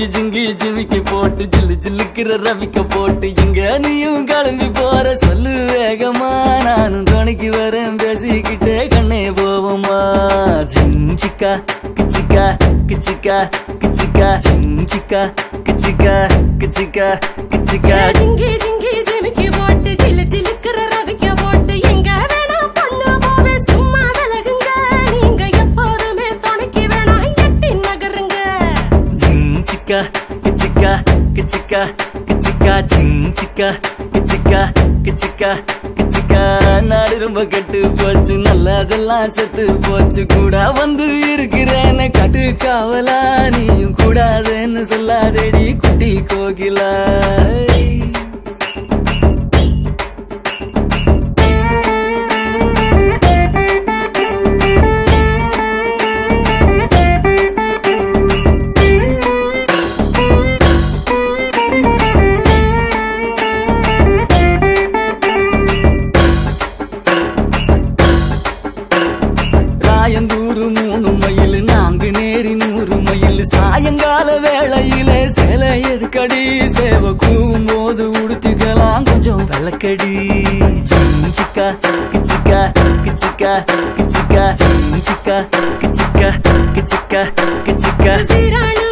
ஜிங்கி ஜிமிக்கி போட்டு ஜில்லு ஜில்லுக்கிற ரவிக்க போட்டு எங்க நீயும் கிளம்பி போற சொல்லு வேகமா நானும் துணைக்கு வரேன் பேசிக்கிட்டே கண்ணே போவோமா ஜிஞ்சிக்கா கிச்சிக்கா கிச்சிக்கா கிச்சிக்கா ஜிஞ்சிக்கா கிச்சிக்கா கிச்சிக்கா கிச்சிக்கா ஜிங்கி ஜிங்கி ஜிமிக்கி போட்டு ஜில்லு ஜிலுக்குற ரவிக்க போட்டு எங்க வேணா பொண்ணு போவே சும்மா விலகுங்க நீங்க எப்போதுமே துணைக்கு வேணா எட்டி நகருங்க ஜிஞ்சிக்கா கிச்சிக்கா கிச்சிக்கா கிச்சிக்கா ஜிஞ்சிக்கா கிச்சிக்கா கிச்சிக்கா கிச்சிக்கா நாடு ரொம்ப கெட்டு போச்சு நல்லதெல்லாம் செத்து போச்சு கூட வந்து இருக்கிறேன்னு கட்டு காவலா நீயும் கூடாதுன்னு சொல்லாதேடி குட்டி கோகிலா ராயந்தூரு மூணு மைல் நான்கு நேரி நூறு மைல் சாயங்கால வேளையில சில எதுக்கடி சேவ கூவும் போது உடுத்திக்கலாம் கொஞ்சம் விளக்கடி சிக்கா கிச்சிக்கா கிச்சிக்கா கிச்சிக்கா சிக்கா கிச்சிக்கா கிச்சிக்கா கிச்சிக்கா சீரான